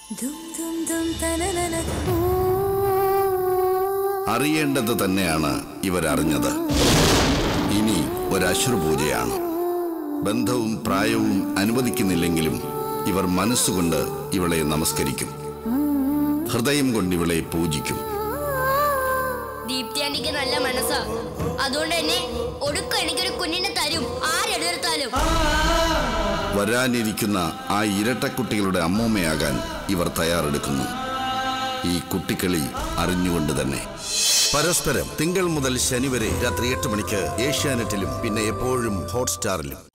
അറിയേണ്ടത് തന്നെയാണ് ഇവരറിഞ്ഞത് ഇനി ഒരശ്രുപൂജയാണ് ബന്ധവും പ്രായവും അനുവദിക്കുന്നില്ലെങ്കിലും ഇവർ മനസ്സുകൊണ്ട് ഇവളെ നമസ്കരിക്കും ഹൃദയം കൊണ്ട് ഇവളെ പൂജിക്കും ദീപ്തി ആന്റിക്ക് നല്ല മനസ്സാ അതുകൊണ്ട് തന്നെ ഒടുക്കം എനിക്കൊരു കുഞ്ഞിനെ തരും ആരെടുത്താലും വരാനിരിക്കുന്ന ആ ഇരട്ടക്കുട്ടികളുടെ അമ്മൂമ്മയാകാൻ ഇവർ തയ്യാറെടുക്കുന്നു ഈ കുട്ടിക്കളി അറിഞ്ഞുകൊണ്ട് തന്നെ പരസ്പരം തിങ്കൾ മുതൽ ശനി വരെ രാത്രി എട്ട് മണിക്ക് ഏഷ്യാനെറ്റിലും പിന്നെ എപ്പോഴും ഹോട്ട്സ്റ്റാറിലും